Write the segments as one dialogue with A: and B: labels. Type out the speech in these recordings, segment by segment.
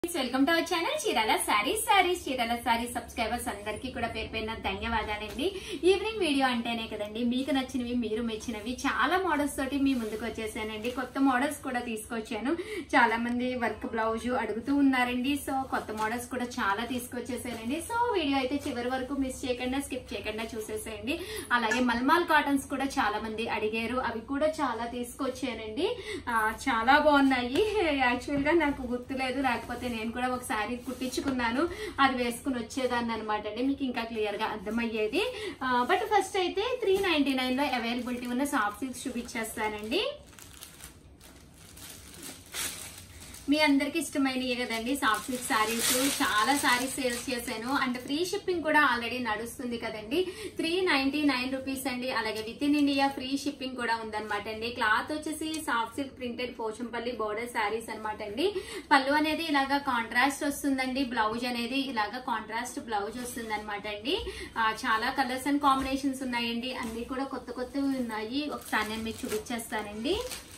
A: welcome to our channel Chirala sarees sarees Chirala sarees subscribers అందరికీ కూడా పేరు పేరున ధన్యవాదాలండి ఈవినింగ్ వీడియో అంటేనే కదండి మీకు నచ్చినవి మీరు మెచ్చినవి చాలా మోడల్స్ తోటి మీ ముందుకు వచ్చేసానండి కొత్త మోడల్స్ కూడా తీసుకొచ్చాను చాలా మంది వర్క్ బ్లౌజ్ అడుగుతూ ఉన్నారండి సో కొత్త మోడల్స్ కూడా చాలా తీసుకొచ్చేసానండి సో వీడియో అయితే చివరి వరకు మిస్ చేయకుండా స్కిప్ చేయకుండా చూసేసేయండి అలాగే మల్మాల్ కాటన్స్ కూడా చాలా మంది అడిగారు అవి కూడా చాలా తీసుకొచ్చానండి ఆ, చాలా బాగున్నాయి యాక్చువల్ గా నాకు గుర్తులేదు లేకపోతే నేను కూడా ఒక శారీ కుట్టించుకున్నాను అది వేసుకుని వచ్చేదాన్ని అనమాట అండి మీకు ఇంకా క్లియర్ గా అర్థమయ్యేది బట్ ఫస్ట్ అయితే త్రీ నైన్టీ నైన్ లో అవైలబిలిటీ ఉన్న సాఫ్ట్ సిల్క్స్ చూపించేస్తానండి మీ అందరికి ఇష్టమైనవి కదండి సాఫ్ట్ సిల్క్ శారీస్ చాలా శారీస్ సేల్స్ చేశాను అండ్ ఫ్రీ షిప్పింగ్ కూడా ఆల్రెడీ నడుస్తుంది కదండి త్రీ నైన్టీ నైన్ రూపీస్ అండి అలాగే within India free shipping కూడా ఉందన్నమాట అండి క్లాత్ వచ్చేసి soft silk printed Pochampally border sarees అనమాట అండి పళ్ళు అనేది ఇలాగా కాంట్రాస్ట్ వస్తుందండి బ్లౌజ్ అనేది ఇలాగా కాంట్రాస్ట్ బ్లౌజ్ వస్తుంది అనమాట అండి ఆ, చాలా కలర్స్ అండ్ కాంబినేషన్స్ ఉన్నాయండి అన్ని కూడా కొత్త కొత్తవి ఉన్నాయి ఒకసారి నేను మీకు చూపించేస్తానండి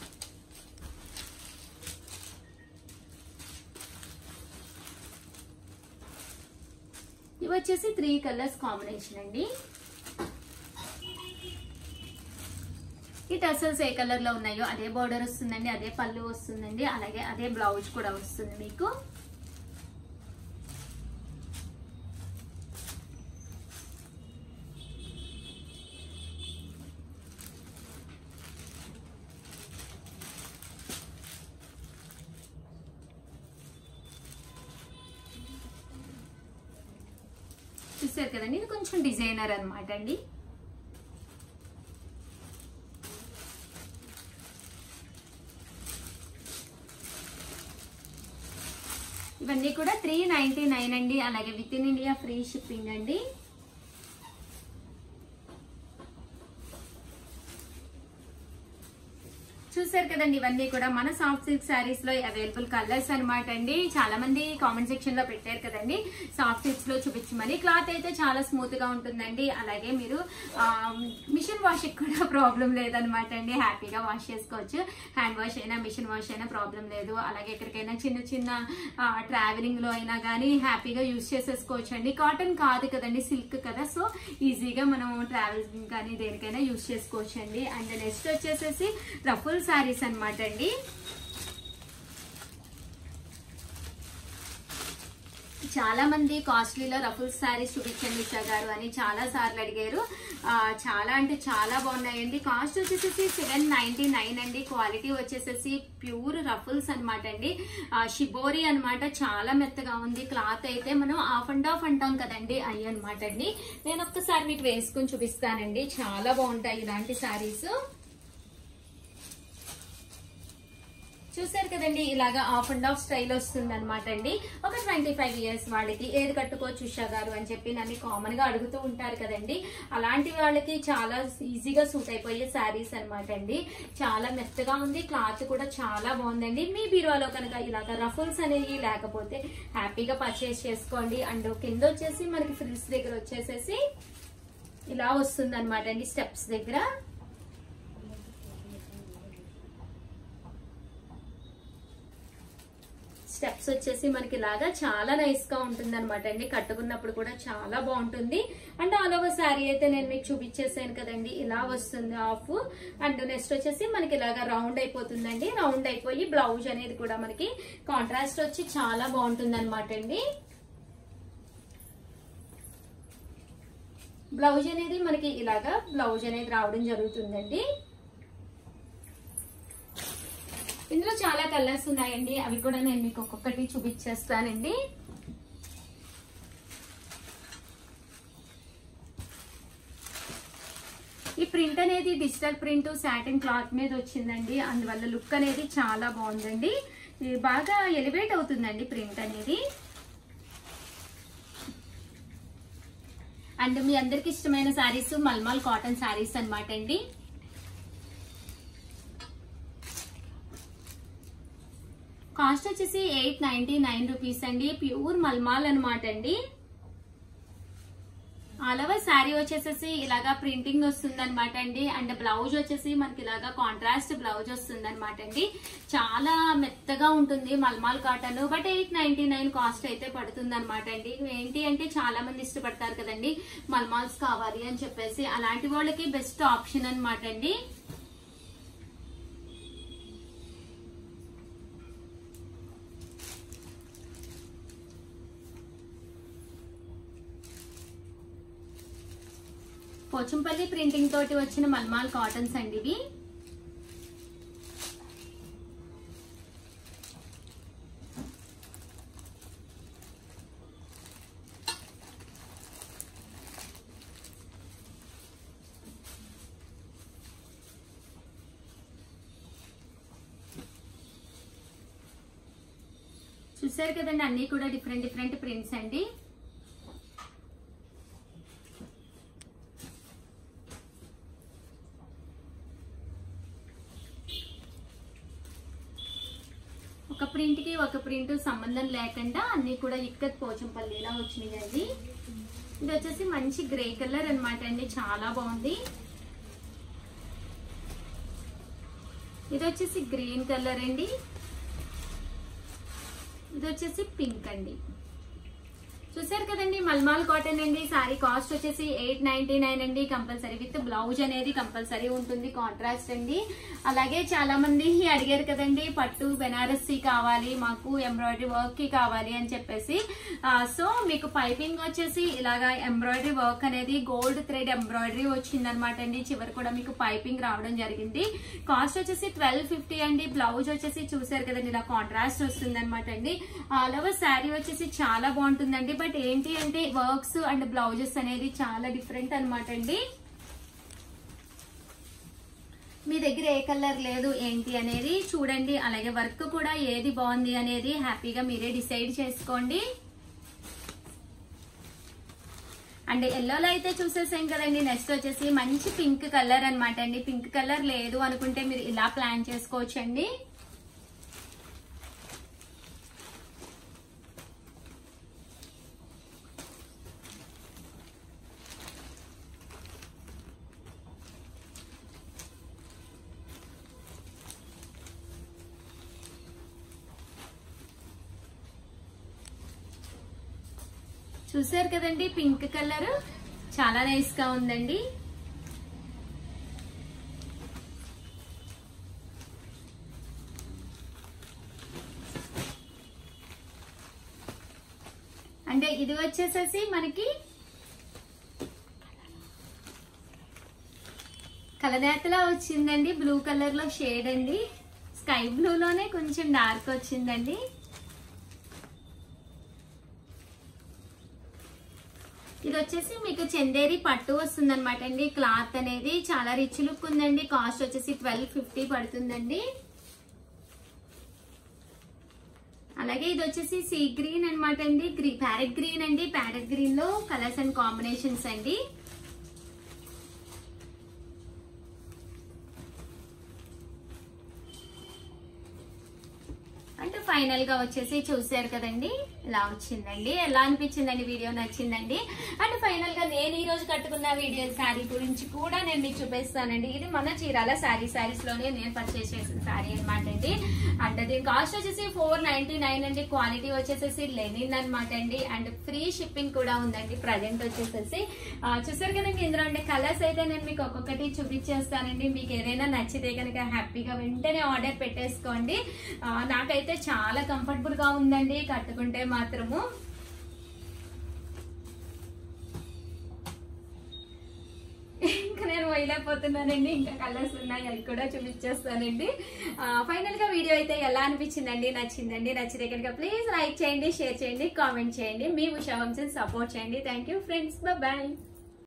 A: ఇవి వచ్చేసి త్రీ కలర్స్ కాంబినేషన్ అండి ఈ టసల్స్ ఏ కలర్ లో ఉన్నాయో అదే బార్డర్ వస్తుందండి అదే పళ్ళు వస్తుందండి అలాగే అదే బ్లౌజ్ కూడా వస్తుంది మీకు చూసారు కదండి ఇది కొంచెం డిజైనర్ అన్నమాట అండి ఇవన్నీ కూడా త్రీ నైన్టీ నైన్ అండి అలాగే within India free shipping అండి చూసారు కదండి ఇవన్నీ కూడా మన సాఫ్ట్ సిల్క్ శారీస్ లో అవైలబుల్ కలర్స్ అన్నమాట అండి చాలా మంది కామెంట్ సెక్షన్ లో పెట్టారు కదండి సాఫ్ట్ సిల్క్స్ లో చూపించమని క్లాత్ అయితే చాలా స్మూత్ గా ఉంటుందండి అలాగే మీరు మిషన్ వాష్ కూడా ప్రాబ్లం లేదనమాట అండి హ్యాపీగా వాష్ చేసుకోవచ్చు హ్యాండ్ వాష్ అయినా మిషన్ వాష్ అయినా ప్రాబ్లం లేదు అలాగే ఎక్కడికైనా చిన్న చిన్న ట్రావెలింగ్ లో అయినా కానీ హ్యాపీగా యూజ్ చేసేసుకోవచ్చు అండి కాటన్ కాదు కదండి సిల్క్ కదా సో ఈజీగా మనం ట్రావెలింగ్ కానీ దేనికైనా యూజ్ చేసుకోవచ్చు అండి అండ్ నెక్స్ట్ వచ్చేసేసి రఫుల్ శారీస్ అన్నమాట అండి చాలా మంది కాస్ట్లీలో రఫుల్ శారీస్ చూపించండి ఉషా గారు అని చాలా సార్లు అడిగారు ఆ, చాలా అంటే చాలా బాగున్నాయండి కాస్ట్ వచ్చేసేసి సెవెన్ నైన్టీ నైన్ అండి క్వాలిటీ వచ్చేసేసి ప్యూర్ రఫుల్స్ అనమాట అండి ఆ, షిబోరి అన్నమాట చాలా మెత్తగా ఉంది క్లాత్ అయితే మనం ఆఫ్ అండ్ ఆఫ్ అంటాం కదండి అయ్యి అనమాట అండి నేను ఒక్కసారి మీకు వేసుకుని చూపిస్తానండి చాలా బాగుంటాయి ఇలాంటి శారీస్ చూసారు కదండి ఇలాగా ఆఫ్ అండ్ ఆఫ్ స్టైల్ వస్తుంది అనమాట అండి ఒక ట్వంటీ ఫైవ్ ఇయర్స్ వాళ్ళకి ఏది కట్టుకోవచ్చు ఉషా గారు అని చెప్పి నన్ను కామన్ గా అడుగుతూ ఉంటారు కదండి అలాంటి వాళ్ళకి చాలా ఈజీగా సూట్ అయిపోయే శారీస్ అనమాట అండి చాలా మెత్తగా ఉంది క్లాత్ కూడా చాలా బాగుందండి మీ బీరువాలో కనుక ఇలాగ రఫుల్స్ అనేవి లేకపోతే హ్యాపీగా పర్చేస్ చేసుకోండి అండ్ కింద వచ్చేసి మనకి ఫ్రిల్స్ దగ్గర వచ్చేసేసి ఇలా వస్తుంది అనమాట అండి స్టెప్స్ దగ్గర స్టెప్స్ వచ్చేసి మనకి ఇలాగా చాలా నైస్ గా ఉంటుంది అనమాట అండి కట్టుకున్నప్పుడు కూడా చాలా బాగుంటుంది అండ్ ఆల్ ఓవర్ శారీ అయితే నేను మీకు చూపించేసాను కదండి ఇలా వస్తుంది ఆఫ్ అండ్ నెక్స్ట్ వచ్చేసి మనకి ఇలాగా రౌండ్ అయిపోతుందండి రౌండ్ అయిపోయి బ్లౌజ్ అనేది కూడా మనకి కాంట్రాస్ట్ వచ్చి చాలా బాగుంటుంది అనమాట అండి బ్లౌజ్ అనేది మనకి ఇలాగా బ్లౌజ్ అనేది రావడం జరుగుతుందండి ఇందులో చాలా కలర్స్ ఉన్నాయండి అవి కూడా నేను మీకు ఒక్కొక్కటి చూపించేస్తానండి ఈ ప్రింట్ అనేది డిజిటల్ ప్రింట్ సాటిన్ క్లాత్ మీద వచ్చిందండి అందువల్ల లుక్ అనేది చాలా బాగుందండి ఇది బాగా ఎలివేట్ అవుతుందండి ప్రింట్ అనేది అండ్ మీ అందరికి ఇష్టమైన శారీస్ మల్మల్ కాటన్ శారీస్ అన్నమాట అండి కాస్ట్ వచ్చేసి ఎయిట్ నైన్టీ నైన్ రూపీస్ అండి ప్యూర్ మల్మాల్ అనమాట అండి ఆల్ ఓవర్ శారీ వచ్చేసేసి ఇలాగా ప్రింటింగ్ వస్తుంది అనమాట అండి అండ్ బ్లౌజ్ వచ్చేసి మనకి ఇలాగా కాంట్రాస్ట్ బ్లౌజ్ వస్తుంది అనమాట అండి చాలా మెత్తగా ఉంటుంది mulmul cotton but eight ninety nine cost అయితే పడుతుంది అనమాట అండి ఏంటి అంటే చాలా మంది ఇష్టపడతారు కదండి మల్మాల్స్ కావాలి అని చెప్పేసి అలాంటి వాళ్ళకి బెస్ట్ ఆప్షన్ అనమాట అండి పోచంపల్లి ప్రింటింగ్ తోటి వచ్చిన మల్మాల్ కాటన్స్ అండి ఇవి చూసారు కదండి అన్ని కూడా డిఫరెంట్ డిఫరెంట్ ప్రింట్స్ అండి ఒక ప్రింట్ కి ఒక ప్రింట్ సంబంధం లేకుండా అన్ని కూడా ఇక్కత్ పోచంపల్లిలా వచ్చినాయి అండి ఇది వచ్చేసి మంచి గ్రే కలర్ అన్నమాట అండి చాలా బాగుంది ఇది వచ్చేసి గ్రీన్ కలర్ అండి ఇది వచ్చేసి పింక్ అండి చూసారు కదండి మల్మాల్ కాటన్ అండి సారీ కాస్ట్ వచ్చేసి ఎయిట్ నైన్టీ నైన్ అండి కంపల్సరీ విత్ బ్లౌజ్ అనేది కంపల్సరీ ఉంటుంది కాంట్రాస్ట్ అండి అలాగే చాలా మంది అడిగారు కదండి పట్టు బెనారస్సీ కావాలి మాకు ఎంబ్రాయిడరీ వర్క్ కి కావాలి అని చెప్పేసి సో మీకు పైపింగ్ వచ్చేసి ఇలాగా ఎంబ్రాయిడరీ వర్క్ అనేది గోల్డ్ థ్రెడ్ ఎంబ్రాయిడరీ వచ్చింది అనమాట అండి చివరి కూడా మీకు పైపింగ్ రావడం జరిగింది కాస్ట్ వచ్చేసి ట్వెల్వ్ ఫిఫ్టీ అండి బ్లౌజ్ వచ్చేసి చూసారు కదండి ఇలా కాంట్రాస్ట్ వస్తుంది అనమాట అండి ఆల్ ఓవర్ శారీ వచ్చేసి చాలా బాగుంటుందండి బట్ ఏంటి అంటే వర్క్స్ అండ్ బ్లౌజెస్ అనేది చాలా డిఫరెంట్ అనమాట అండి మీ దగ్గర ఏ కలర్ లేదు ఏంటి అనేది చూడండి అలాగే వర్క్ కూడా ఏది బాగుంది అనేది హ్యాపీగా మీరే డిసైడ్ చేసుకోండి అండ్ ఎల్లోలో అయితే చూసేసాం కదండి నెక్స్ట్ వచ్చేసి మంచి పింక్ కలర్ అన్నమాట అండి పింక్ కలర్ లేదు అనుకుంటే మీరు ఇలా ప్లాన్ చేసుకోవచ్చండి చూసారు కదండి పింక్ కలర్ చాలా నైస్ గా ఉందండి అంటే ఇది వచ్చేసేసి మనకి కలనేతలా వచ్చిందండి బ్లూ కలర్ లో షేడ్ అండి స్కై బ్లూ లోనే కొంచెం డార్క్ వచ్చిందండి ఇది వచ్చేసి మీకు చందేరి పట్టు వస్తుంది అనమాట అండి క్లాత్ అనేది చాలా రిచ్ లుక్ ఉందండి కాస్ట్ వచ్చేసి ట్వెల్వ్ ఫిఫ్టీ పడుతుందండి అలాగే ఇది వచ్చేసి సీ గ్రీన్ అనమాట అండి గ్రీ ప్యారెట్ గ్రీన్ అండి ప్యారెట్ గ్రీన్ లో కలర్స్ అండ్ కాంబినేషన్స్ అండి అంటే ఫైనల్ గా వచ్చేసి చూసారు కదండి ఇలా వచ్చిందండి ఎలా అనిపించిందండి వీడియో నచ్చిందండి అండ్ ఫైనల్ గా నేను ఈ రోజు కట్టుకున్న వీడియో శారీ గురించి కూడా నేను మీకు చూపిస్తానండి ఇది మన చీరాల శారీ శారీస్ లోనే నేను పర్చేస్ చేసిన శారీ అనమాట అండి అండ్ దీని కాస్ట్ వచ్చేసి ఫోర్ నైన్టీ నైన్ అండి క్వాలిటీ వచ్చేసేసి లెనిన్ అనమాట అండి అండ్ ఫ్రీ షిప్పింగ్ కూడా ఉందండి ప్రజెంట్ వచ్చేసేసి ఆ, చూసారు కదండి ఇందులో ఉండే కలర్స్ అయితే నేను మీకు ఒక్కొక్కటి చూపించేస్తానండి మీకు ఏదైనా నచ్చితే కనుక హ్యాపీగా వెంటనే ఆర్డర్ పెట్టేసుకోండి ఆ, నాకైతే చాలా కంఫర్టబుల్ గా ఉందండి కట్టుకుంటే మాత్రము ఇంకా నేను వేయలేకపోతున్నానండి ఇంకా కలర్స్ ఉన్నాయి అవి కూడా చూపించేస్తానండి ఫైనల్ గా వీడియో అయితే ఎలా అనిపించిందండి నచ్చిందండి నచ్చితే కనుక ప్లీజ్ లైక్ చేయండి షేర్ చేయండి కామెంట్ చేయండి మీ ఉషా వంశం సపోర్ట్ చేయండి థ్యాంక్ యూ ఫ్రెండ్స్ బాయ్